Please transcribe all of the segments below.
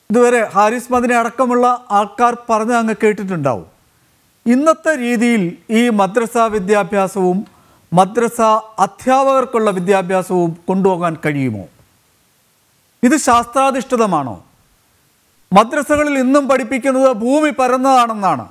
ഇതുവരെ ഹാരിസ് മദിനെ അടക്കമുള്ള ആൾക്കാർ പറഞ്ഞ് അങ്ങ് കേട്ടിട്ടുണ്ടാവും ഇന്നത്തെ രീതിയിൽ ഈ മദ്രസ വിദ്യാഭ്യാസവും മദ്രസ അധ്യാപകർക്കുള്ള വിദ്യാഭ്യാസവും കൊണ്ടുപോകാൻ കഴിയുമോ ഇത് ശാസ്ത്രാധിഷ്ഠിതമാണോ മദ്രസകളിൽ ഇന്നും പഠിപ്പിക്കുന്നത് ഭൂമി പരന്നതാണെന്നാണ്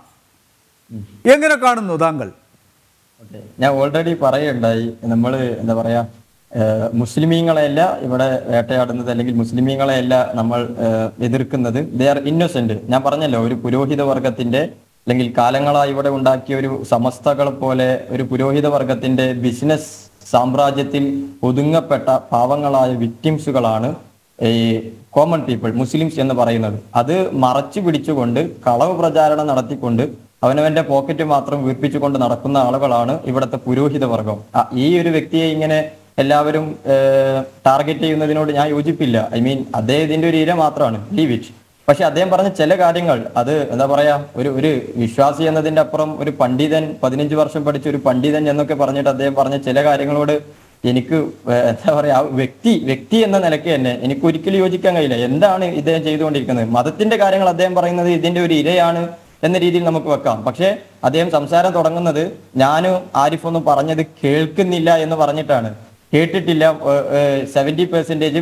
എങ്ങനെ കാണുന്നു താങ്കൾ ഓക്കേ. ഞാൻ ഓൾറെഡി പറയുണ്ടായി നമ്മൾ എന്താ പറയാ ഏഹ് മുസ്ലിമീങ്ങളെയല്ല ഇവിടെ വേട്ടയാടുന്നത് അല്ലെങ്കിൽ മുസ്ലിമീങ്ങളെയല്ല നമ്മൾ ഏഹ് എതിർക്കുന്നത് ദേ ആർ ഇന്നോസെന്റ് ഞാൻ പറഞ്ഞല്ലോ ഒരു പുരോഹിത വർഗത്തിന്റെ അല്ലെങ്കിൽ കാലങ്ങളായി ഇവിടെ ഉണ്ടാക്കിയ ഒരു സമസ്തകൾ പോലെ ഒരു പുരോഹിത വർഗത്തിന്റെ ബിസിനസ് സാമ്രാജ്യത്തിൽ ഒതുങ്ങപ്പെട്ട പാവങ്ങളായ വിക്ടിംസുകളാണ് ഈ കോമൺ പീപ്പിൾ മുസ്ലിംസ് എന്ന് പറയുന്നത് അത് മറച്ചു പിടിച്ചുകൊണ്ട് കളവ് പ്രചാരണം നടത്തിക്കൊണ്ട് അവനവന്റെ പോക്കറ്റ് മാത്രം വീർപ്പിച്ചുകൊണ്ട് നടക്കുന്ന ആളുകളാണ് ഇവിടുത്തെ പുരോഹിത വർഗം ആ, ഈ ഒരു വ്യക്തിയെ ഇങ്ങനെ എല്ലാവരും ടാർഗറ്റ് ചെയ്യുന്നതിനോട് ഞാൻ യോജിപ്പില്ല ഐ മീൻ അദ്ദേഹത്തിന്റെ ഒരു ഇര മാത്രമാണ് ലീവ് ഇറ്റ് പക്ഷെ അദ്ദേഹം പറഞ്ഞ ചില കാര്യങ്ങൾ അത് എന്താ പറയാ ഒരു ഒരു വിശ്വാസി എന്നതിന്റെ അപ്പുറം ഒരു പണ്ഡിതൻ പതിനഞ്ച് വർഷം പഠിച്ച ഒരു പണ്ഡിതൻ എന്നൊക്കെ പറഞ്ഞിട്ട് അദ്ദേഹം പറഞ്ഞ ചില കാര്യങ്ങളോട് എനിക്ക് ഏഹ് എന്താ പറയാ ആ വ്യക്തി വ്യക്തി എന്ന നിലയ്ക്ക് തന്നെ എനിക്ക് ഒരിക്കലും യോജിക്കാൻ കഴിയില്ല എന്താണ് ഇദ്ദേഹം ചെയ്തുകൊണ്ടിരിക്കുന്നത് മതത്തിന്റെ കാര്യങ്ങൾ അദ്ദേഹം പറയുന്നത് ഇതിന്റെ ഒരു ഇരയാണ് എന്ന രീതിയിൽ നമുക്ക് വെക്കാം പക്ഷേ അദ്ദേഹം സംസാരം തുടങ്ങുന്നത് ഞാനും ആരിഫൊന്നും പറഞ്ഞത് കേൾക്കുന്നില്ല എന്ന് പറഞ്ഞിട്ടാണ് കേട്ടിട്ടില്ല സെവന്റി പെർസെന്റേജ്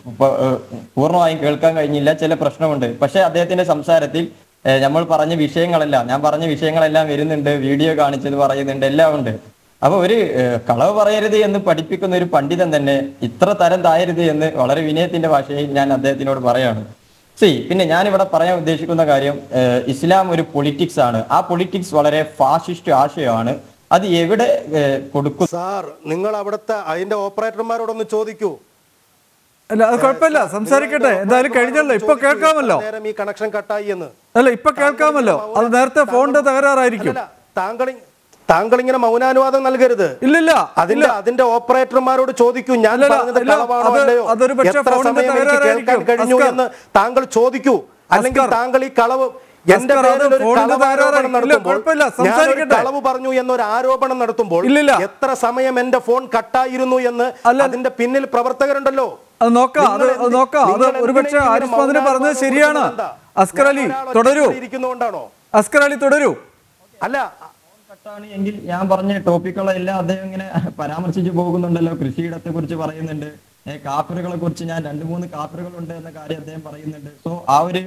പൂർണ്ണമായും കേൾക്കാൻ കഴിഞ്ഞില്ല ചില പ്രശ്നമുണ്ട് പക്ഷെ അദ്ദേഹത്തിന്റെ സംസാരത്തിൽ ഏഹ് നമ്മൾ പറഞ്ഞ വിഷയങ്ങളെല്ലാം ഞാൻ പറഞ്ഞ വിഷയങ്ങളെല്ലാം വരുന്നുണ്ട് വീഡിയോ കാണിച്ചത് പറയുന്നുണ്ട് എല്ലാം ഉണ്ട് അപ്പൊ ഒരു ഏഹ് കളവ് പറയരുത് എന്ന് പഠിപ്പിക്കുന്ന ഒരു പണ്ഡിതൻ തന്നെ ഇത്ര തരം തായരുത് എന്ന് വളരെ വിനയത്തിന്റെ ഭാഷയിൽ ഞാൻ അദ്ദേഹത്തിനോട് പറയാണ് സി പിന്നെ ഞാൻ ഇവിടെ പറയാൻ ഉദ്ദേശിക്കുന്ന കാര്യം ഏഹ് ഇസ്ലാം ഒരു പൊളിറ്റിക്സ് ആണ് ആ പൊളിറ്റിക്സ് വളരെ ഫാഷിസ്റ്റ് ആശയമാണ് അത് എവിടെ ഏഹ് കൊടുക്കും സാർ നിങ്ങൾ അവിടുത്തെ അതിന്റെ ഓപ്പറേറ്റർമാരോടൊന്ന് ചോദിക്കൂ അല്ല അത് കുഴപ്പമില്ല സംസാരിക്കട്ടെ എന്തായാലും കഴിഞ്ഞല്ലോ ഇപ്പൊ കേൾക്കാമല്ലോ നേരം ഈ കണക്ഷൻ കട്ടായി എന്ന് അല്ല ഇപ്പൊ കേൾക്കാമല്ലോ അത് നേരത്തെ ഫോണിന്റെ തകരാറായിരിക്കും അല്ലല്ല, താങ്കൾ ഇ- താങ്കൾ ഇങ്ങനെ മൗനാനുവാദം നൽകരുത് ഇല്ലില്ല അതിന്റെ അതിന്റെ ഓപ്പറേറ്റർമാരോട് ചോദിക്കൂ ഞാൻ അല്ലല്ല, പറഞ്ഞത് ഇല്ല, കളവാണോ അത് അല്ലയോ അതൊരു പക്ഷേ എത്ര ഫോണിന്റെ സമയം എനിക്ക് കേൾക്കാൻ തകരാറായിരിക്കും. കഴിഞ്ഞു അസ്കർ. എന്ന് താങ്കൾ ചോദിക്കൂ അല്ലെങ്കിൽ അസ്കർ. താങ്കൾ ഈ കളവ് എന്റെ അസ്കർ, അത് പേരിൽ ഒരു ഫോണിന്റെ കളവാരോപണം തകരാറായിരിക്കും. ഇല്ല, നടത്തുമ്പോൾ കുഴപ്പമില്ല, ഞാനൊരു സംസാരിക്കട്ടെ. കളവ് പറഞ്ഞു എന്നൊരു ആരോപണം നടത്തുമ്പോൾ ഇല്ലില്ല. എത്ര സമയം എന്റെ ഫോൺ കട്ടായിരുന്നു എന്ന് അല്ല. അതിന്റെ പിന്നിൽ പ്രവർത്തകരുണ്ടല്ലോ അത് നോക്കാം അത് നിങ്ങൾ അത് എന്തി- നോക്കാം അത് നിങ്ങൾ ഒരുപക്ഷെ എന്തിനാ ആരിഫ് ഇങ്ങനെ മദിന് പറഞ്ഞത് മൗനാനുവാദം ശരിയാണ് കൊടുക്കുന്നത് എന്താ? അസ്കർ അലി ഞാൻ ഒരാൾ തുടരൂ ഒറ്റയ്ക്ക് ഇരിക്കുന്നതുകൊണ്ടാണോ അസ്കർ അലി തുടരൂ അല്ല കട്ടാണ് എങ്കിൽ ഞാൻ പറഞ്ഞ ടോപ്പിക്കുകളെല്ലാം അദ്ദേഹം ഇങ്ങനെ പരാമർശിച്ചു പോകുന്നുണ്ടല്ലോ കൃഷിയിടത്തെ കുറിച്ച് പറയുന്നുണ്ട് ഏ, കാപ്പറുകളെ കുറിച്ച് ഞാൻ രണ്ട് മൂന്ന് കാപ്പറുകൾ ഉണ്ട് എന്ന കാര്യം അദ്ദേഹം പറയുന്നുണ്ട് സോ ആ ഒരു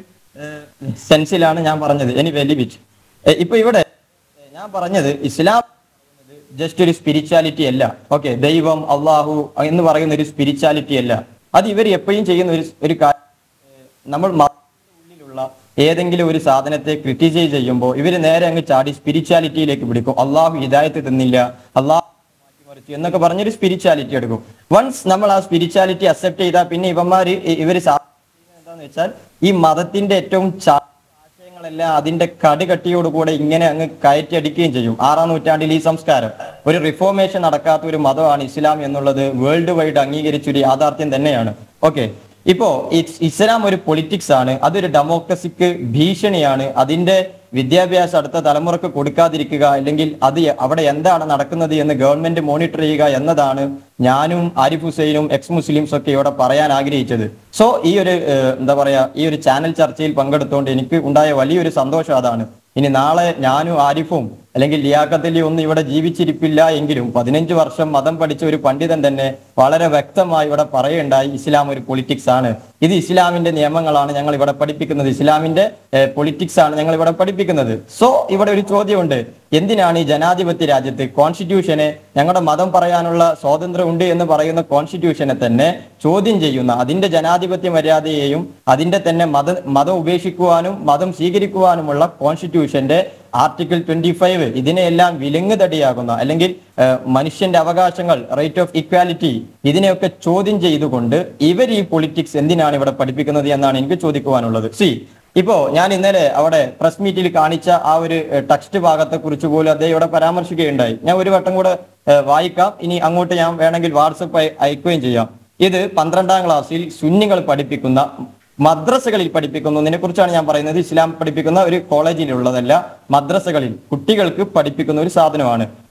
സെൻസിലാണ് ഞാൻ പറഞ്ഞത് ഇനി വെലിവിച്ച് ഇപ്പൊ ഇവിടെ ഏ, ഞാൻ പറഞ്ഞത് ഇസ്ലാം ജസ്റ്റ് ഒരു സ്പിരിച്വാലിറ്റി അല്ല ഓക്കെ ദൈവം അള്ളാഹു എന്ന് പറയുന്ന ഒരു സ്പിരിച്വാലിറ്റി അല്ല അത് ഇവർ എപ്പോഴും ചെയ്യുന്ന ഒരു ഒരു കാര്യം ഏ, നമ്മൾ മതത്തിന്റെ ഉള്ളിലുള്ള ഏതെങ്കിലും ഒരു സാധനത്തെ ക്രിറ്റിസൈസ് ചെയ്യുമ്പോൾ ഇവർ നേരെ അങ്ങ് ചാടി സ്പിരിച്വാലിറ്റിയിലേക്ക് പിടിക്കും അള്ളാഹു ഹിദായത്ത് തന്നില്ല അള്ളാഹു മാറ്റിമറിച്ചു എന്നൊക്കെ പറഞ്ഞൊരു സ്പിരിച്വാലിറ്റി എടുക്കും വൺസ് നമ്മൾ ആ സ്പിരിച്വാലിറ്റി അക്സെപ്റ്റ് ചെയ്താൽ പിന്നെ ഇവന്മാര് ഇ- ഇവര് സാ- എന്താന്ന് വെച്ചാൽ ഈ മതത്തിന്റെ ഏറ്റവും ചാ ആശയങ്ങളെല്ലാം അതിന്റെ കടുകട്ടിയോടുകൂടെ ഇങ്ങനെ അങ്ങ് കയറ്റി അടിക്കുകയും ചെയ്യും ആറാം നൂറ്റാണ്ടിൽ ഈ സംസ്കാരം ഒരു റിഫോർമേഷൻ നടക്കാത്ത ഒരു മതമാണ് ഇസ്ലാം എന്നുള്ളത് വേൾഡ് വൈഡ് അംഗീകരിച്ച ഒരു യാഥാർത്ഥ്യം തന്നെയാണ് ഓക്കെ ഇപ്പോ ഇസ്- ഇസ്ലാം ഒരു പൊളിറ്റിക്സ് ആണ് അതൊരു ഡെമോക്രസിക്ക് ഭീഷണിയാണ് അതിന്റെ വിദ്യാഭ്യാസം അടുത്ത തലമുറക്ക് കൊടുക്കാതിരിക്കുക അല്ലെങ്കിൽ അത് എ- അവിടെ എന്താണ് നടക്കുന്നത് എന്ന് ഗവൺമെന്റ് മോണിറ്റർ ചെയ്യുക എന്നതാണ് ഞാനും ആരിഫ് ഹുസൈനും എക്സ് മുസ്ലിംസ് ഒക്കെ ഇവിടെ പറയാൻ ആഗ്രഹിച്ചത് സോ ഈ ഒരു ഏഹ്, എന്താ പറയാ ഈ ഒരു ചാനൽ ചർച്ചയിൽ പങ്കെടുത്തുകൊണ്ട് എനിക്ക് ഉണ്ടായ വലിയൊരു സന്തോഷം അതാണ് ഇനി നാളെ ഞാനും ആരിഫും അല്ലെങ്കിൽ ലിയാഖത്തലി ഒന്നും ഇവിടെ ജീവിച്ചിരിപ്പില്ല എങ്കിലും പതിനഞ്ച് വർഷം മതം പഠിച്ച ഒരു പണ്ഡിതൻ തന്നെ വളരെ വ്യക്തമായി ഇവിടെ പറയുണ്ടായി ഇസ്ലാം ഒരു പൊളിറ്റിക്സ് ആണ് ഇത് ഇസ്ലാമിന്റെ നിയമങ്ങളാണ് ഞങ്ങൾ ഇവിടെ പഠിപ്പിക്കുന്നത് ഇസ്ലാമിന്റെ പൊളിറ്റിക്സ് ആണ് ഞങ്ങൾ ഇവിടെ പഠിപ്പിക്കുന്നത് സോ ഇവിടെ ഒരു ചോദ്യമുണ്ട് എന്തിനാണ് ഈ ജനാധിപത്യ രാജ്യത്ത് കോൺസ്റ്റിറ്റ്യൂഷനെ ഞങ്ങളുടെ മതം പറയാനുള്ള സ്വാതന്ത്ര്യം ഉണ്ട് എന്ന് പറയുന്ന കോൺസ്റ്റിറ്റ്യൂഷനെ തന്നെ ചോദ്യം ചെയ്യുന്ന അതിന്റെ ജനാധിപത്യ മര്യാദയെയും അതിന്റെ തന്നെ മത മതം ഉപേക്ഷിക്കുവാനും മതം സ്വീകരിക്കുവാനുമുള്ള കോൺസ്റ്റിറ്റ്യൂഷന്റെ ആർട്ടിക്കിൾ ട്വന്റി ഫൈവ് ഇതിനെയെല്ലാം വിലങ്ങുതടിയാകുന്ന അല്ലെങ്കിൽ ഏഹ്, മനുഷ്യന്റെ അവകാശങ്ങൾ റൈറ്റ് ഓഫ് ഇക്വാലിറ്റി ഇതിനെയൊക്കെ ചോദ്യം ചെയ്തുകൊണ്ട് ഇവർ ഈ പൊളിറ്റിക്സ് എന്തിനാണ് ഇവിടെ പഠിപ്പിക്കുന്നത് എന്നാണ് എനിക്ക് ചോദിക്കുവാനുള്ളത് സി ഇപ്പോ ഞാൻ ഇന്നലെ അവിടെ പ്രസ് മീറ്റിൽ കാണിച്ച ആ ഒരു ടെക്സ്റ്റ് ഭാഗത്തെ കുറിച്ച് പോലും അദ്ദേഹം ഇവിടെ പരാമർശിക്കുകയുണ്ടായി ഞാൻ ഒരു വട്ടം കൂടെ ഏഹ്, വായിക്കാം ഇനി അങ്ങോട്ട് ഞാൻ വേണമെങ്കിൽ വാട്സപ്പ് അയക്കുകയും ചെയ്യാം ഇത് പന്ത്രണ്ടാം ക്ലാസ്സിൽ സുന്നികൾ പഠിപ്പിക്കുന്ന മദ്രസകളിൽ പഠിപ്പിക്കുന്നതിനെ കുറിച്ചാണ് ഞാൻ പറയുന്നത് ഇസ്ലാം പഠിപ്പിക്കുന്ന ഒരു കോളേജിലുള്ളതല്ല മദ്രസകളിൽ കുട്ടികൾക്ക് പഠിപ്പിക്കുന്ന ഒരു സാധനമാണ്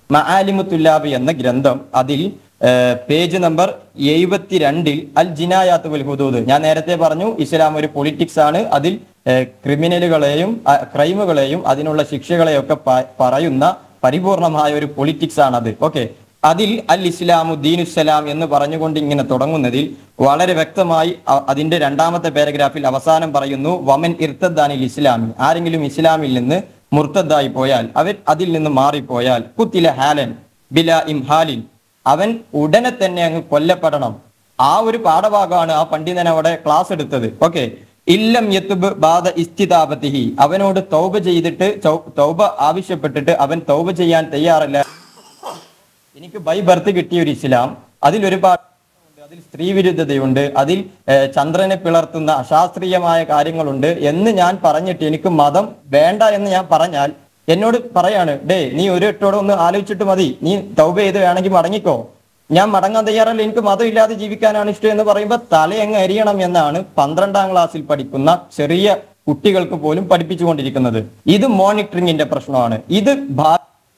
മആലിമുത്തുല്ലാബ് എന്ന ഗ്രന്ഥം അതിൽ ഏഹ്, പേജ് നമ്പർ എഴുപത്തിരണ്ടിൽ അൽ ജിനായാത്ത് വൽ ഹുദൂദ് ഞാൻ നേരത്തെ പറഞ്ഞു ഇസ്ലാം ഒരു പൊളിറ്റിക്സ് ആണ് അതിൽ ഏഹ്, ക്രിമിനലുകളെയും അഹ്, ക്രൈമുകളെയും അതിനുള്ള ശിക്ഷകളെയും ഒക്കെ പ- പറയുന്ന പരിപൂർണമായ ഒരു പൊളിറ്റിക്സ് ആണത് ഓക്കെ അതിൽ അൽ ഇസ്ലാമു ദീനുസലാം എന്ന് പറഞ്ഞുകൊണ്ട് ഇങ്ങനെ തുടങ്ങുന്നതിൽ വളരെ വ്യക്തമായി അ- അതിന്റെ രണ്ടാമത്തെ പാരഗ്രാഫിൽ അവസാനം പറയുന്നു വമൻ ഇർത്തദ്ദാനിൽ ഇസ്ലാമി ആരെങ്കിലും ഇസ്ലാമിൽ നിന്ന് മുർത്തദ്ദായി പോയാൽ അവർ അതിൽ നിന്ന് മാറിപ്പോയാൽ കുത്തില ഹാലൻ ബില ഇംഹാലിൻ അവൻ ഉടനെ തന്നെ അങ്ങ് കൊല്ലപ്പെടണം ആ ഒരു പാഠഭാഗമാണ് ആ പണ്ഡിതൻ അവിടെ ക്ലാസ് എടുത്തത് ഓക്കെ ഇല്ലം യത്തുബ് ബാധ ഇസ്തിതാപത്തിഹി അവനോട് തൗബ ചെയ്തിട്ട് ചൗ- തൗബ ആവശ്യപ്പെട്ടിട്ട് അവൻ തൗബ ചെയ്യാൻ തയ്യാറല്ല എനിക്ക് ബൈ ബർത്ത് കിട്ടിയ ഒരു ഇസ്ലാം അതിൽ ഒരുപാട് ഉണ്ട്. അതിൽ സ്ത്രീ വിരുദ്ധതയുണ്ട് അതിൽ ഏഹ്, ചന്ദ്രനെ പിളർത്തുന്ന അശാസ്ത്രീയമായ കാര്യങ്ങളുണ്ട് എന്ന് ഞാൻ പറഞ്ഞിട്ട് എനിക്ക് മതം വേണ്ട എന്ന് ഞാൻ പറഞ്ഞാൽ എന്നോട് പറയാണ് ഡേ നീ ഒരു എട്ടോടെ ഒന്ന് ആലോചിച്ചിട്ട് മതി നീ തൗബ ചെയ്ത് വേണമെങ്കിൽ മടങ്ങിക്കോ ഞാൻ മടങ്ങാൻ തയ്യാറല്ല എനിക്ക് മതം ഇല്ലാതെ ജീവിക്കാനാണ് ഇഷ്ടം എന്ന് പറയുമ്പോൾ തലയങ്ങ് എറിയണം എന്നാണ് പന്ത്രണ്ടാം ക്ലാസ്സിൽ പഠിക്കുന്ന ചെറിയ കുട്ടികൾക്ക് പോലും പഠിപ്പിച്ചുകൊണ്ടിരിക്കുന്നത് ഇത് മോണിറ്ററിംഗിന്റെ പ്രശ്നമാണ് ഇത് ഭാ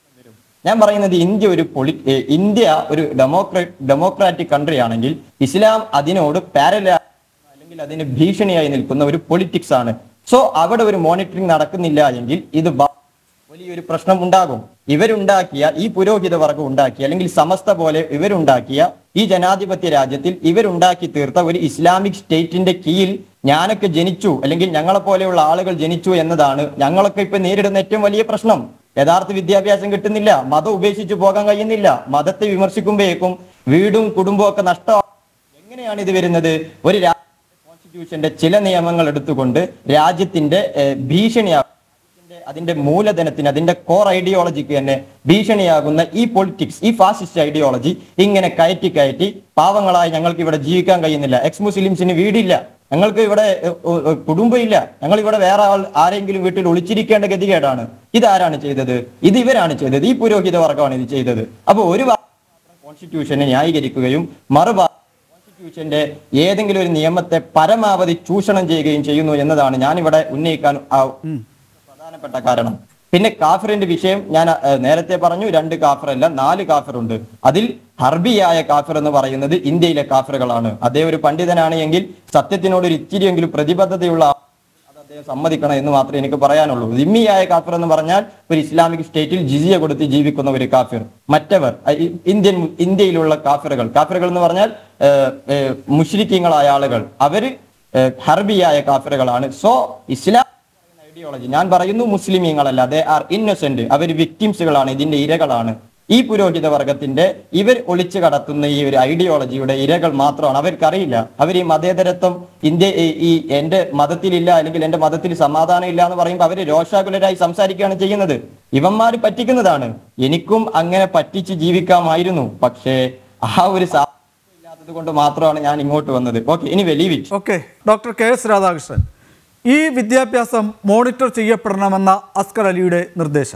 ഞാൻ പറയുന്നത് ഇന്ത്യ ഒരു പൊളി ഏ, ഇന്ത്യ ഒരു ഡെമോക്രാ ഡെമോക്രാറ്റിക് കൺട്രി ആണെങ്കിൽ ഇസ്ലാം അതിനോട് പാരല അല്ലെങ്കിൽ അതിന് ഭീഷണിയായി നിൽക്കുന്ന ഒരു പൊളിറ്റിക്സ് ആണ് സോ അവിടെ ഒരു മോണിറ്ററിംഗ് നടക്കുന്നില്ല എങ്കിൽ ഇത് ബ- വലിയൊരു പ്രശ്നം ഉണ്ടാകും ഇവരുണ്ടാക്കിയ ഈ പുരോഹിത വർഗം ഉണ്ടാക്കിയ അല്ലെങ്കിൽ സമസ്ത പോലെ ഇവരുണ്ടാക്കിയ ഈ ജനാധിപത്യ രാജ്യത്തിൽ ഇവരുണ്ടാക്കി തീർത്ത ഒരു ഇസ്ലാമിക് സ്റ്റേറ്റിന്റെ കീഴിൽ ഞാനൊക്കെ ജനിച്ചു അല്ലെങ്കിൽ ഞങ്ങളെ പോലെയുള്ള ആളുകൾ ജനിച്ചു എന്നതാണ് ഞങ്ങളൊക്കെ ഇപ്പൊ നേരിടുന്ന ഏറ്റവും വലിയ പ്രശ്നം യഥാർത്ഥ വിദ്യാഭ്യാസം കിട്ടുന്നില്ല മതം ഉപേക്ഷിച്ചു പോകാൻ കഴിയുന്നില്ല മതത്തെ വിമർശിക്കുമ്പോഴേക്കും വീടും കുടുംബവും ഒക്കെ നഷ്ടം എങ്ങനെയാണ് ഇത് വരുന്നത് ഒരു രാ- കോൺസ്റ്റിറ്റ്യൂഷന്റെ ചില നിയമങ്ങൾ എടുത്തുകൊണ്ട് രാജ്യത്തിന്റെ ഏഹ്, ഭീഷണിയാ രാജ്യത്തിന്റെ അതിന്റെ മൂലധനത്തിന് അതിന്റെ കോർ ഐഡിയോളജിക്ക് തന്നെ ഭീഷണിയാകുന്ന ഈ പൊളിറ്റിക്സ് ഈ ഫാസിസ്റ്റ് ഐഡിയോളജി ഇങ്ങനെ കയറ്റി കയറ്റി പാവങ്ങളായി ഞങ്ങൾക്ക് ഇവിടെ ജീവിക്കാൻ കഴിയുന്നില്ല എക്സ് മുസ്ലിംസിന് വീടില്ല ഞങ്ങൾക്ക് ഇവിടെ ഏഹ്, ഏഹ്, കുടുംബമില്ല ഞങ്ങൾ ഇവിടെ വേറെ ആൾ ആരെങ്കിലും വീട്ടിൽ ഒളിച്ചിരിക്കേണ്ട ഗതികേടാണ് ഇതാരാണ് ചെയ്തത് ഇത് ഇവരാണ് ചെയ്തത് ഈ പുരോഹിത വർഗമാണ് ഇത് ചെയ്തത് അപ്പൊ ഒരു ഭാഗം മാത്രം കോൺസ്റ്റിറ്റ്യൂഷനെ ന്യായീകരിക്കുകയും മറുഭാഗം കോൺസ്റ്റിറ്റ്യൂഷന്റെ ഏതെങ്കിലും ഒരു നിയമത്തെ പരമാവധി ചൂഷണം ചെയ്യുകയും ചെയ്യുന്നു എന്നതാണ് ഞാനിവിടെ ഉന്നയിക്കാൻ ആ- പ്രധാനപ്പെട്ട കാരണം പിന്നെ കാഫിറിന്റെ വിഷയം ഞാൻ അഹ്, നേരത്തെ പറഞ്ഞു രണ്ട് കാഫിറല്ല നാല് കാഫിറുണ്ട് അതിൽ ഹർബിയായ കാഫിർ എന്ന് പറയുന്നത് ഇന്ത്യയിലെ കാഫിറുകളാണ് അദ്ദേഹം ഒരു പണ്ഡിതനാണ് എങ്കിൽ സത്യത്തിനോട് ഒരു ഇത്തിരിയെങ്കിലും പ്രതിബദ്ധതയുള്ള ആ- അത് അദ്ദേഹം സമ്മതിക്കണം എന്ന് മാത്രമേ എനിക്ക് പറയാനുള്ളൂ ദിമ്മിയായ കാഫിർ എന്ന് പറഞ്ഞാൽ ഒരു ഇസ്ലാമിക് സ്റ്റേറ്റിൽ ജിസിയ കൊടുത്ത് ജീവിക്കുന്ന ഒരു കാഫിർ മറ്റവർ അഹ് ഇ- ഇന്ത്യൻ ഇന്ത്യയിലുള്ള കാഫിറുകൾ കാഫിറുകൾ എന്ന് പറഞ്ഞാൽ ഏഹ്, ഏഹ്, മുശ്രിക്കീങ്ങളായ ആളുകൾ അവര് ഏഹ്, ഹർബിയായ കാഫിറുകളാണ് സോ ഇസ്ലാം ഐഡിയോളജി ഞാൻ പറയുന്നു മുസ്ലിമീങ്ങളല്ല ദേ ആർ ഇന്നസെന്റ് അവർ വിക്ടിംസുകളാണ് ഇതിന്റെ ഇരകളാണ് ഈ പുരോഹിത വർഗത്തിന്റെ ഇവർ ഒളിച്ചു കടത്തുന്ന ഈ ഒരു ഐഡിയോളജിയുടെ ഇരകൾ മാത്രമാണ് അവർക്കറിയില്ല അവർ ഈ മതേതരത്വം ഇന്ത്യ ഈ- ഈ എന്റെ മതത്തിലില്ല അല്ലെങ്കിൽ എന്റെ മതത്തിൽ സമാധാനം ഇല്ല എന്ന് പറയുമ്പോൾ അവര് രോഷാകുലരായി സംസാരിക്കുകയാണ് ചെയ്യുന്നത് ഇവന്മാര് പറ്റിക്കുന്നതാണ് എനിക്കും അങ്ങനെ പറ്റിച്ച് ജീവിക്കാമായിരുന്നു പക്ഷേ ആ ഒരു സാഹചര്യം ഇല്ലാത്തത് കൊണ്ട് മാത്രമാണ് ഞാൻ ഇങ്ങോട്ട് വന്നത് ഓക്കെ ഇനി leave it okay doctor K S Radhakrishnan ഈ വിദ്യാഭ്യാസം മോണിറ്റർ ചെയ്യപ്പെടണമെന്ന അസ്കർ അലിയുടെ നിർദ്ദേശം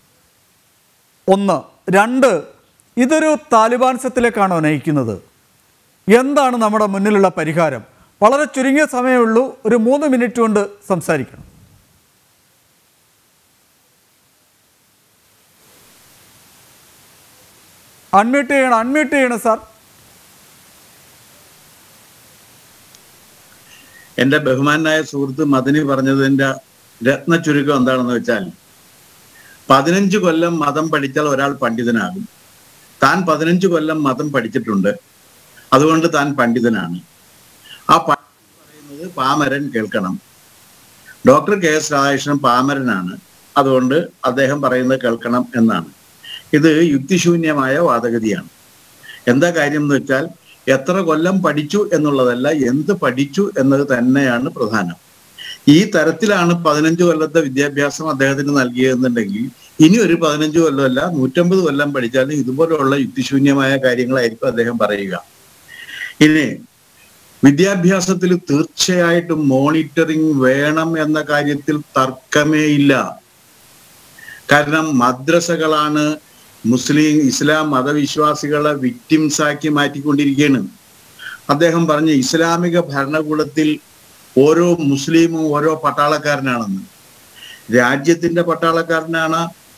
ഒന്ന് രണ്ട് ഇതൊരു താലിബാൻസത്തിലേക്കാണോ നയിക്കുന്നത് എന്താണ് നമ്മുടെ മുന്നിലുള്ള പരിഹാരം വളരെ ചുരുങ്ങിയ സമയമുള്ളൂ ഒരു മൂന്ന് മിനിറ്റ് കൊണ്ട് സംസാരിക്കണം അൺമ്യൂട്ട് ചെയ്യണം അൺമ്യൂട്ട് ചെയ്യണം സാർ എന്റെ ബഹുമാനായ സുഹൃത്ത് മദനി പറഞ്ഞതിന്റെ രത്ന ചുരുക്കം എന്താണെന്ന് വെച്ചാൽ പതിനഞ്ച് കൊല്ലം മതം പഠിച്ചാൽ ഒരാൾ പണ്ഡിതനാകും താൻ പതിനഞ്ച് കൊല്ലം മതം പഠിച്ചിട്ടുണ്ട് അതുകൊണ്ട് താൻ പണ്ഡിതനാണ് ആ പണ്ഡിതൻ പറയുന്നത് പാമരൻ കേൾക്കണം ഡോക്ടർ കെ എസ് രാധാകൃഷ്ണൻ പാമരനാണ് അതുകൊണ്ട് അദ്ദേഹം പറയുന്നത് കേൾക്കണം എന്നാണ് ഇത് യുക്തിശൂന്യമായ വാദഗതിയാണ് എന്താ കാര്യം എന്ന് വെച്ചാൽ എത്ര കൊല്ലം പഠിച്ചു എന്നുള്ളതല്ല എന്ത് പഠിച്ചു എന്നത് തന്നെയാണ് പ്രധാനം ഈ തരത്തിലാണ് പതിനഞ്ച് കൊല്ലത്തെ വിദ്യാഭ്യാസം അദ്ദേഹത്തിന് നൽകിയതെന്നുണ്ടെങ്കിൽ ഇനി ഒരു പതിനഞ്ച് കൊല്ലമല്ല നൂറ്റമ്പത് കൊല്ലം പഠിച്ചാലും ഇതുപോലെയുള്ള യുക്തിശൂന്യമായ കാര്യങ്ങളായിരിക്കും അദ്ദേഹം പറയുക ഇനി വിദ്യാഭ്യാസത്തിൽ തീർച്ചയായിട്ടും മോണിറ്ററിംഗ് വേണം എന്ന കാര്യത്തിൽ തർക്കമേ ഇല്ല കാരണം മദ്രസകളാണ് മുസ്ലിം ഇസ്ലാം മതവിശ്വാസികളെ വിക്ടിംസ് ആക്കി മാറ്റിക്കൊണ്ടിരിക്കുകയാണ് അദ്ദേഹം പറഞ്ഞു ഇസ്ലാമിക ഭരണകൂടത്തിൽ ഓരോ മുസ്ലിമും ഓരോ പട്ടാളക്കാരനാണെന്ന് രാജ്യത്തിന്റെ പട്ടാളക്കാരനാണ്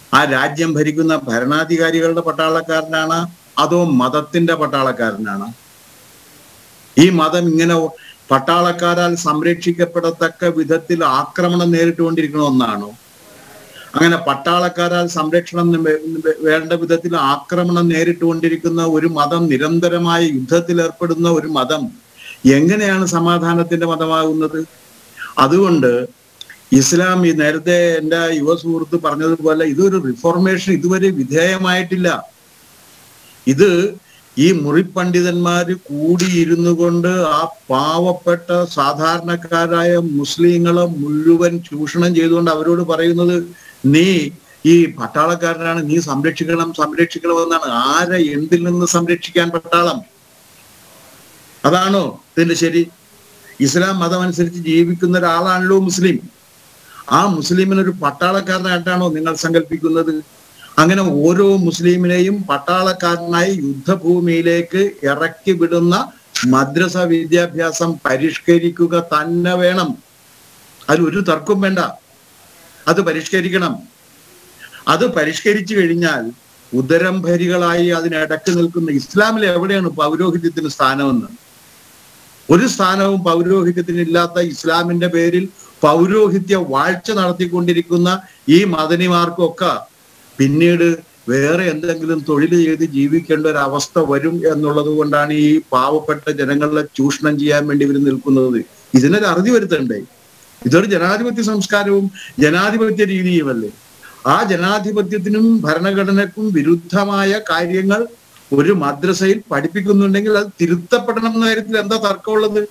ആ രാജ്യം ഭരിക്കുന്ന ഭരണാധികാരികളുടെ പട്ടാളക്കാരനാണ് അതോ മതത്തിന്റെ പട്ടാളക്കാരനാണ് ഈ മതം ഇങ്ങനെ പട്ടാളക്കാരാൽ സംരക്ഷിക്കപ്പെടത്തക്ക വിധത്തിൽ ആക്രമണം നേരിട്ടുകൊണ്ടിരിക്കുന്ന ഒന്നാണോ അങ്ങനെ പട്ടാളക്കാരാൽ സംരക്ഷണം വേ- വേ- വേണ്ട വിധത്തിൽ ആക്രമണം നേരിട്ടുകൊണ്ടിരിക്കുന്ന ഒരു മതം നിരന്തരമായ യുദ്ധത്തിൽ ഏർപ്പെടുന്ന ഒരു മതം എങ്ങനെയാണ് സമാധാനത്തിന്റെ മതമാകുന്നത് അതുകൊണ്ട് ഇസ്ലാം ഈ നേരത്തെ എൻ്റെ യുവ സുഹൃത്ത് പറഞ്ഞതുപോലെ ഇതൊരു റിഫോർമേഷൻ ഇതുവരെ വിധേയമായിട്ടില്ല ഇത് ഈ മുറിപ്പണ്ഡിതന്മാര് കൂടിയിരുന്നു കൊണ്ട് ആ പാവപ്പെട്ട സാധാരണക്കാരായ മുസ്ലിങ്ങളെ മുഴുവൻ ചൂഷണം ചെയ്തുകൊണ്ട് അവരോട് പറയുന്നത് നീ ഈ പട്ടാളക്കാരനാണ് നീ സംരക്ഷിക്കണം സംരക്ഷിക്കണം എന്നാണ് ആരെ എന്തിൽ നിന്ന് സംരക്ഷിക്കാൻ പട്ടാളം അതാണോ ഇതിന്റെ ശരി ഇസ്ലാം മതം അനുസരിച്ച് ജീവിക്കുന്ന ഒരാളാണല്ലോ മുസ്ലിം ആ മുസ്ലിമിനെ ഒരു പട്ടാളക്കാരനായിട്ടാണോ നിങ്ങൾ സങ്കല്പിക്കുന്നത് അങ്ങനെ ഓരോ മുസ്ലിമിനെയും പട്ടാളക്കാരനായി യുദ്ധഭൂമിയിലേക്ക് ഇറക്കി വിടുന്ന മദ്രസ വിദ്യാഭ്യാസം പരിഷ്കരിക്കുക തന്നെ വേണം അതിൽ ഒരു തർക്കം വേണ്ട അത് പരിഷ്കരിക്കണം അത് പരിഷ്കരിച്ചു കഴിഞ്ഞാൽ ഉദരംഭരികളായി അതിനിടക്ക് നിൽക്കുന്ന ഇസ്ലാമിൽ എവിടെയാണ് പൗരോഹിത്യത്തിന് സ്ഥാനമെന്ന് ഒരു സ്ഥാനവും പൗരോഹിത്യത്തിന് ഇല്ലാത്ത ഇസ്ലാമിന്റെ പേരിൽ പൗരോഹിത്യ വാഴ്ച നടത്തിക്കൊണ്ടിരിക്കുന്ന ഈ മദനിമാർക്കൊക്കെ പിന്നീട് വേറെ എന്തെങ്കിലും തൊഴിൽ ചെയ്ത് ജീവിക്കേണ്ട ഒരു അവസ്ഥ വരും എന്നുള്ളത് കൊണ്ടാണ് ഈ പാവപ്പെട്ട ജനങ്ങളെ ചൂഷണം ചെയ്യാൻ വേണ്ടി ഇവർ നിൽക്കുന്നത് ഇതിനൊരു അറുതി വരുത്തണ്ടേ ഇതൊരു ജനാധിപത്യ സംസ്കാരവും ജനാധിപത്യ രീതിയുമല്ലേ ആ ജനാധിപത്യത്തിനും ഭരണഘടനക്കും വിരുദ്ധമായ കാര്യങ്ങൾ ഒരു മദ്രസയിൽ പഠിപ്പിക്കുന്നുണ്ടെങ്കിൽ അത് തിരുത്തപ്പെടണം എന്ന കാര്യത്തിൽ എന്താ തർക്കമുള്ളത്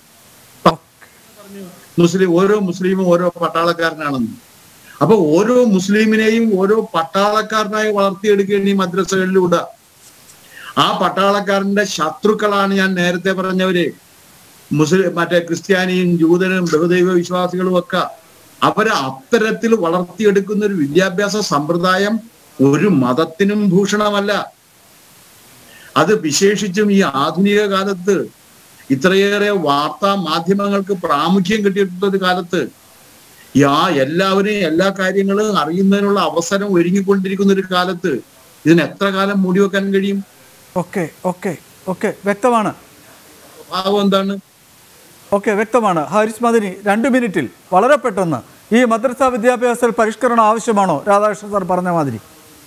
മുസ്ലിം ഓരോ മുസ്ലിമും ഓരോ പട്ടാളക്കാരനാണെന്ന് അപ്പൊ ഓരോ മുസ്ലിമിനെയും ഓരോ പട്ടാളക്കാരനായി വളർത്തിയെടുക്കുകയാണ് ഈ മദ്രസകളിലൂടെ ആ പട്ടാളക്കാരന്റെ ശത്രുക്കളാണ് ഞാൻ നേരത്തെ പറഞ്ഞവര് മുസ്ലിം മറ്റേ ക്രിസ്ത്യാനിയും ജൂതനും ബഹുദൈവ വിശ്വാസികളും ഒക്കെ അവരെ അത്തരത്തിൽ വളർത്തിയെടുക്കുന്ന ഒരു വിദ്യാഭ്യാസ സമ്പ്രദായം ഒരു മതത്തിനും ഭൂഷണമല്ല അത് വിശേഷിച്ചും ഈ ആധുനിക കാലത്ത് ഇത്രയേറെ വാർത്താ മാധ്യമങ്ങൾക്ക് പ്രാമുഖ്യം കിട്ടിയിട്ടുള്ള ഒരു കാലത്ത് യാ എല്ലാവരെയും എല്ലാ കാര്യങ്ങളും അറിയുന്നതിനുള്ള അവസരം ഒരുങ്ങിക്കൊണ്ടിരിക്കുന്ന ഒരു കാലത്ത് ഇതിന് എത്ര കാലം മൂടി വെക്കാൻ കഴിയും ഓക്കെ ഓക്കെ ഓക്കെ വ്യക്തമാണ് ഭാവം എന്താണ് ഓക്കെ വ്യക്തമാണ് ഹാരിസ് മദനി രണ്ട് മിനിറ്റിൽ വളരെ പെട്ടെന്ന് ഈ മദ്രസ വിദ്യാഭ്യാസത്തിൽ പരിഷ്കരണം ആവശ്യമാണോ രാധാകൃഷ്ണൻ സാർ പറഞ്ഞ മാതിരി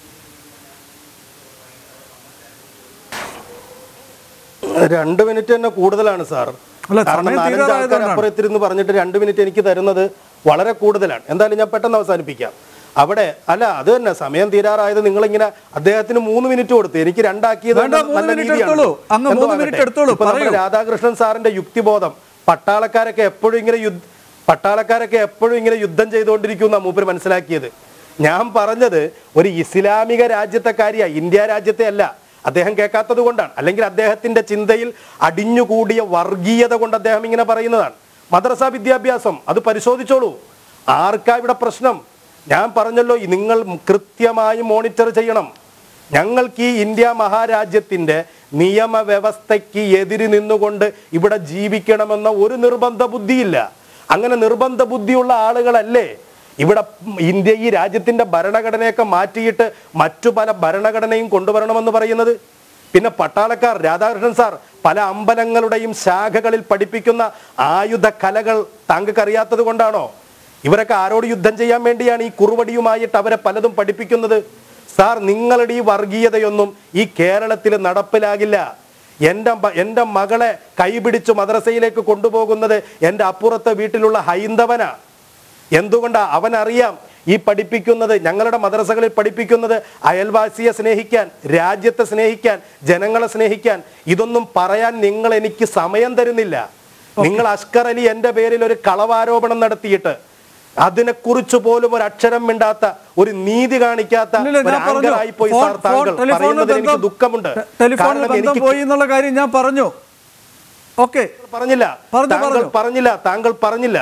രണ്ട് മിനിറ്റ് തന്നെ കൂടുതലാണ് സാർ അല്ല, കാരണം സമയം നാലഞ്ച് ആൾക്കാർ തീരാറായതുകൊണ്ടാണ്. അപ്പുറത്തിരുന്ന് പറഞ്ഞിട്ട് രണ്ട് മിനിറ്റ് എനിക്ക് തരുന്നത് വളരെ കൂടുതലാണ് എന്തായാലും ഞാൻ പെട്ടെന്ന് അവസാനിപ്പിക്കാം അവിടെ അല്ല അത് തന്നെ സമയം തീരാറായത് നിങ്ങളിങ്ങനെ അദ്ദേഹത്തിന് മൂന്ന് മിനിറ്റ് കൊടുത്തു എനിക്ക് രണ്ടാക്കിയത് വേണ്ട, മൂന്ന് നല്ല മിനിറ്റ് രീതിയാണ്. എടുത്തോളൂ. അങ്ങ് എന്തോ മൂന്ന് ആകട്ടെ. മിനിറ്റ് എടുത്തോളൂ. ഇപ്പൊ നമ്മുടെ പറയൂ. രാധാകൃഷ്ണൻ സാറിന്റെ യുക്തിബോധം പട്ടാളക്കാരൊക്കെ എപ്പോഴും ഇങ്ങനെ യുദ്ധ പട്ടാളക്കാരൊക്കെ എപ്പോഴും ഇങ്ങനെ യുദ്ധം ചെയ്തുകൊണ്ടിരിക്കുന്ന മൂപ്പര് മനസ്സിലാക്കിയത് ഞാൻ പറഞ്ഞത് ഒരു ഇസ്ലാമിക രാജ്യത്തെ കാര്യ ഇന്ത്യ രാജ്യത്തെ അല്ല അദ്ദേഹം കേൾക്കാത്തത് കൊണ്ടാണ് അല്ലെങ്കിൽ അദ്ദേഹത്തിന്റെ ചിന്തയിൽ അടിഞ്ഞുകൂടിയ വർഗീയത കൊണ്ട് അദ്ദേഹം ഇങ്ങനെ പറയുന്നതാണ് മദ്രസ വിദ്യാഭ്യാസം അത് പരിശോധിച്ചോളൂ ആർക്കാ ഇവിടെ പ്രശ്നം ഞാൻ പറഞ്ഞല്ലോ ഈ നിങ്ങൾ കൃത്യമായി മോണിറ്റർ ചെയ്യണം ഞങ്ങൾക്ക് ഈ ഇന്ത്യ മഹാരാജ്യത്തിന്റെ നിയമവ്യവസ്ഥയ്ക്ക് എതിര് നിന്നുകൊണ്ട് ഇവിടെ ജീവിക്കണമെന്ന ഒരു നിർബന്ധ ബുദ്ധിയില്ല അങ്ങനെ നിർബന്ധ ബുദ്ധിയുള്ള ആളുകളല്ലേ ഇവിടെ ഇന്ത്യ ഈ രാജ്യത്തിന്റെ ഭരണഘടനയൊക്കെ മാറ്റിയിട്ട് മറ്റു പല ഭരണഘടനയും കൊണ്ടുവരണമെന്ന് പറയുന്നത് പിന്നെ പട്ടാളക്കാർ രാധാകൃഷ്ണൻ സാർ പല അമ്പലങ്ങളുടെയും ശാഖകളിൽ പഠിപ്പിക്കുന്ന ആയുധ കലകൾ താങ്കൾക്ക് അറിയാത്തത് കൊണ്ടാണോ ഇവരൊക്കെ ആരോട് യുദ്ധം ചെയ്യാൻ വേണ്ടിയാണ് ഈ കുറുവടിയുമായിട്ട് അവരെ പലതും പഠിപ്പിക്കുന്നത് സാർ നിങ്ങളുടെ ഈ വർഗീയതയൊന്നും ഈ കേരളത്തിൽ നടപ്പിലാകില്ല എൻ്റെ മ- എൻ്റെ മകളെ കൈപിടിച്ച് മദ്രസയിലേക്ക് കൊണ്ടുപോകുന്നത് എൻ്റെ അപ്പുറത്തെ വീട്ടിലുള്ള ഹൈന്ദവനാ എന്തുകൊണ്ടാ അവൻ അറിയാം ഈ പഠിപ്പിക്കുന്നത് ഞങ്ങളുടെ മദ്രസകളിൽ പഠിപ്പിക്കുന്നത് അയൽവാസിയെ സ്നേഹിക്കാൻ രാജ്യത്തെ സ്നേഹിക്കാൻ ജനങ്ങളെ സ്നേഹിക്കാൻ ഇതൊന്നും പറയാൻ നിങ്ങൾ എനിക്ക് സമയം തരുന്നില്ല നിങ്ങൾ അഷ്കർ അലി എന്റെ പേരിൽ ഒരു കളവാരോപണം നടത്തിയിട്ട് അതിനെക്കുറിച്ച് പോലും ഒരു അക്ഷരം മിണ്ടാത്ത ഒരു നീതി കാണിക്കാത്ത ഇല്ലില്ല, ഒരു ഞാൻ പറഞ്ഞു. ആങ്കറായിപ്പോയി ഫോൺ- സാർ ഫോൺ- താങ്കൾ ടെലിഫോണിൽ പറയുന്നതിൽ എനിക്ക് ബന്ധം- ദുഃഖമുണ്ട് ടെ- ടെലിഫോണിൽ കാരണം ബന്ധം എനിക്ക് പോയി എന്നുള്ള കാര്യം ഞാൻ പറഞ്ഞു ഓക്കെ പറഞ്ഞില്ല പറഞ്ഞു, താങ്കൾ പറഞ്ഞു. പറഞ്ഞില്ല താങ്കൾ പറഞ്ഞില്ല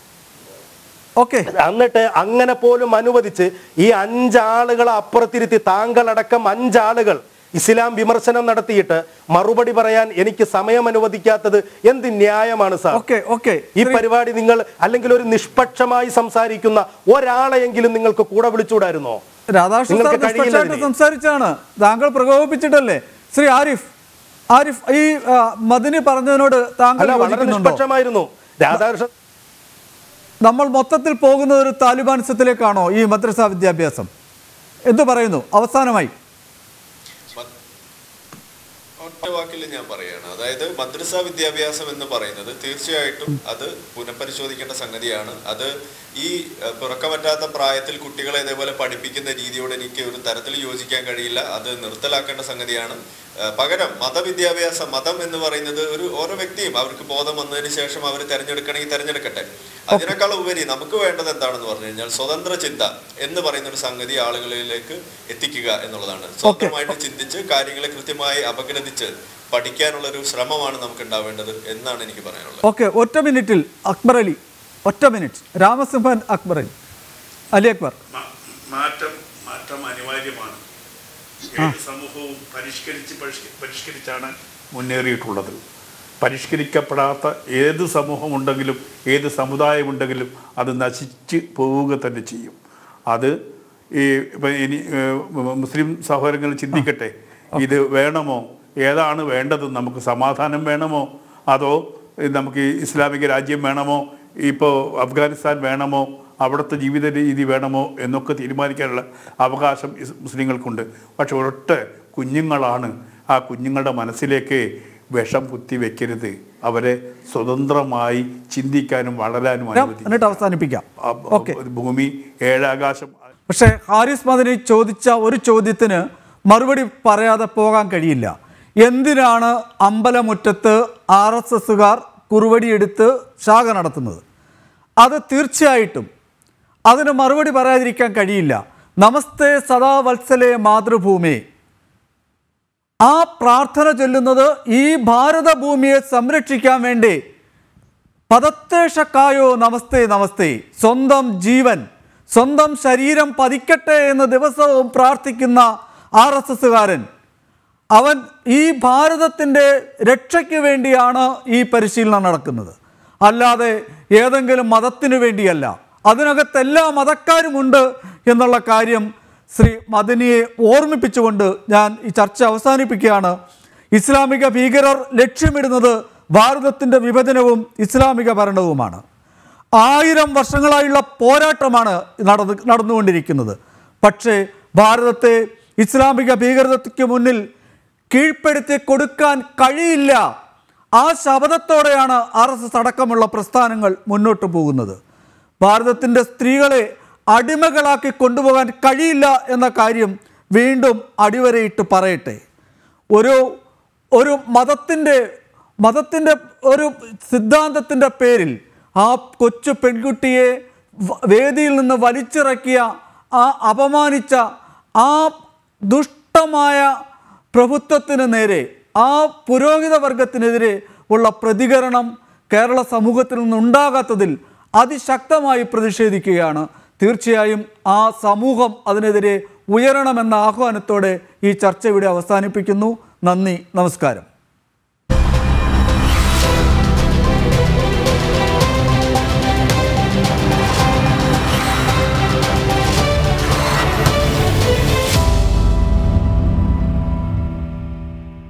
ഓക്കെ എന്നിട്ട് അങ്ങനെ പോലും അനുവദിച്ച് ഈ അഞ്ചാളുകളെ അപ്പുറത്തിരുത്തി താങ്കളടക്കം അഞ്ചാളുകൾ ഇസ്ലാം വിമർശനം നടത്തിയിട്ട് മറുപടി പറയാൻ എനിക്ക് സമയം അനുവദിക്കാത്തത് എന്ത് ന്യായമാണ് സാർ ഓക്കെ ഓക്കെ ഈ പരിപാടി നിങ്ങൾ അല്ലെങ്കിൽ ഒരു നിഷ്പക്ഷമായി സംസാരിക്കുന്ന ഒരാളെയെങ്കിലും നിങ്ങൾക്ക് കൂടെ വിളിച്ചുകൂടായിരുന്നോ രാധാകൃഷ്ണൻ സാർ നിങ്ങൾക്ക് കഴിയില്ല നിഷ്പക്ഷമായിട്ട് ഇതിന്. സംസാരിച്ചാണ് താങ്കൾ പ്രകോപിപ്പിച്ചിട്ടല്ലേ ശ്രീ ആരിഫ് ആരിഫ് ഈ ആ, മദിനി പറഞ്ഞതിനോട് താങ്കൾ അല്ല വളരെ യോജിക്കുന്നുണ്ടോ നിഷ്പക്ഷമായിരുന്നു രാധാകൃഷ്ണൻ നമ്മൾ മൊത്തത്തിൽ പോകുന്ന ഒരു താലിബാനിസത്തിലേക്കാണോ ഈ മദ്രസ വിദ്യാഭ്യാസം എന്തു പറയുന്നു അവസാനമായി ഒറ്റ വാക്കിൽ ഞാൻ പറയാണ് അതായത് മദ്രസ വിദ്യാഭ്യാസം എന്ന് പറയുന്നത് തീർച്ചയായിട്ടും അത് പുനഃപരിശോധിക്കേണ്ട സംഗതിയാണ് അത് ഈ അഹ്, പിറക്കം പറ്റാത്ത പ്രായത്തിൽ കുട്ടികളെ ഇതേപോലെ പഠിപ്പിക്കുന്ന രീതിയോട് എനിക്ക് ഒരു തരത്തിൽ യോജിക്കാൻ കഴിയില്ല അത് നിർത്തലാക്കേണ്ട സംഗതിയാണ് അഹ്, പകരം മതവിദ്യാഭ്യാസം മതം എന്ന് പറയുന്നത് ഒരു ഓരോ വ്യക്തിയും അവർക്ക് ബോധം വന്നതിന് ശേഷം അവർ തെരഞ്ഞെടുക്കണമെങ്കിൽ തെരഞ്ഞെടുക്കട്ടെ അതിനേക്കാൾ ഉപരി നമുക്ക് വേണ്ടത് എന്താണെന്ന് പറഞ്ഞു കഴിഞ്ഞാൽ സ്വതന്ത്ര ചിന്ത എന്ന് പറയുന്ന ഒരു സംഗതി ആളുകളിലേക്ക് എത്തിക്കുക എന്നുള്ളതാണ് സ്വന്തമായിട്ട് ചിന്തിച്ച് കാര്യങ്ങളെ കൃത്യമായി അപഗ്രഥിച്ച് പഠിക്കാനുള്ള ഒരു ശ്രമമാണ് നമുക്ക് ഉണ്ടാവേണ്ടത് എന്നാണ് എനിക്ക് പറയാനുള്ളത് ഓക്കെ ഒറ്റ മിനിറ്റിൽ അക്ബർ അലി ഒറ്റ മിനിറ്റ് രാമസിംഹൻ അക്ബർ അലി അലി അക്ബർ മാ- മാറ്റം മാറ്റം അനിവാര്യമാണ് ഏത് സമൂഹവും പരിഷ്കരിച്ച് പരിഷ്ക- പരിഷ്കരിച്ചാണ് മുന്നേറിയിട്ടുള്ളത് പരിഷ്കരിക്കപ്പെടാത്ത ഏത് സമൂഹമുണ്ടെങ്കിലും ഏത് സമുദായമുണ്ടെങ്കിലും അത് നശിച്ച് പോവുക തന്നെ ചെയ്യും അത് ഈ ഇപ്പം ഇനി ഏഹ്, മുസ്ലിം സഹോദരങ്ങൾ ചിന്തിക്കട്ടെ ഇത് വേണമോ ഏതാണ് വേണ്ടത് നമുക്ക് സമാധാനം വേണമോ അതോ നമുക്ക് ഈ ഇസ്ലാമിക രാജ്യം വേണമോ ഇപ്പോൾ അഫ്ഗാനിസ്ഥാൻ വേണമോ അവിടുത്തെ ജീവിത രീതി വേണമോ എന്നൊക്കെ തീരുമാനിക്കാനുള്ള അവകാശം ഇസ് മുസ്ലിങ്ങൾക്കുണ്ട് പക്ഷെ ഒരൊറ്റ കുഞ്ഞുങ്ങളാണ് ആ കുഞ്ഞുങ്ങളുടെ മനസ്സിലേക്ക് വിഷം കുത്തി വെക്കരുത് അവരെ സ്വതന്ത്രമായി ചിന്തിക്കാനും വളരാനും രാം, അനുവദിക്കും എന്നിട്ട് അവസാനിപ്പിക്കാം ആ, ഓക്കെ ഭൂമി ഏഴാകാശം പക്ഷേ ഹാരിസ് മദനി ചോദിച്ച ഒരു ചോദ്യത്തിന് മറുപടി പറയാതെ പോകാൻ കഴിയില്ല എന്തിനാണ് അമ്പലമുറ്റത്ത് ആർ എസ് എസുകാർ കുറുവടിയെടുത്ത് ശാഖ നടത്തുന്നത് അത് തീർച്ചയായിട്ടും അതിന് മറുപടി പറയാതിരിക്കാൻ കഴിയില്ല നമസ്തേ സദാ വത്സലേ മാതൃഭൂമി ആ പ്രാർത്ഥന ചൊല്ലുന്നത് ഈ ഭാരതഭൂമിയെ സംരക്ഷിക്കാൻ വേണ്ടി പദത്തേഷക്കായോ നമസ്തേ നമസ്തേ സ്വന്തം ജീവൻ സ്വന്തം ശരീരം പതിക്കട്ടെ എന്ന് ദിവസവും പ്രാർത്ഥിക്കുന്ന ആർ എസ് എസുകാരൻ അവൻ ഈ ഭാരതത്തിൻ്റെ രക്ഷയ്ക്ക് വേണ്ടിയാണ് ഈ പരിശീലനം നടക്കുന്നത് അല്ലാതെ ഏതെങ്കിലും മതത്തിനു വേണ്ടിയല്ല അതിനകത്ത് എല്ലാ മതക്കാരുമുണ്ട് എന്നുള്ള കാര്യം ശ്രീ മദനിയെ ഓർമ്മിപ്പിച്ചുകൊണ്ട് ഞാൻ ഈ ചർച്ച അവസാനിപ്പിക്കുകയാണ് ഇസ്ലാമിക ഭീകരർ ലക്ഷ്യമിടുന്നത് ഭാരതത്തിൻ്റെ വിഭജനവും ഇസ്ലാമിക ഭരണവുമാണ് ആയിരം വർഷങ്ങളായുള്ള പോരാട്ടമാണ് നടന്ന് നടന്നുകൊണ്ടിരിക്കുന്നത് പക്ഷേ ഭാരതത്തെ ഇസ്ലാമിക ഭീകരതയ്ക്ക് മുന്നിൽ കീഴ്പ്പെടുത്തി കൊടുക്കാൻ കഴിയില്ല ആ ശപഥത്തോടെയാണ് ആർ എസ് എസ് അടക്കമുള്ള പ്രസ്ഥാനങ്ങൾ മുന്നോട്ട് പോകുന്നത് ഭാരതത്തിൻ്റെ സ്ത്രീകളെ അടിമകളാക്കി കൊണ്ടുപോകാൻ കഴിയില്ല എന്ന കാര്യം വീണ്ടും അടിവരയിട്ട് പറയട്ടെ ഒരു ഒരു മതത്തിൻ്റെ മതത്തിൻ്റെ ഒരു സിദ്ധാന്തത്തിൻ്റെ പേരിൽ ആ കൊച്ചു പെൺകുട്ടിയെ വ- വേദിയിൽ നിന്ന് വലിച്ചിറക്കിയ ആ അപമാനിച്ച ആ ദുഷ്ടമായ പ്രഭുത്വത്തിന് നേരെ ആ പുരോഹിത വർഗത്തിനെതിരെ ഉള്ള പ്രതികരണം കേരള സമൂഹത്തിൽ നിന്നുണ്ടാകാത്തതിൽ അതിശക്തമായി പ്രതിഷേധിക്കുകയാണ് തീർച്ചയായും ആ സമൂഹം അതിനെതിരെ ഉയരണമെന്ന ആഹ്വാനത്തോടെ ഈ ചർച്ച ഇവിടെ അവസാനിപ്പിക്കുന്നു നന്ദി നമസ്കാരം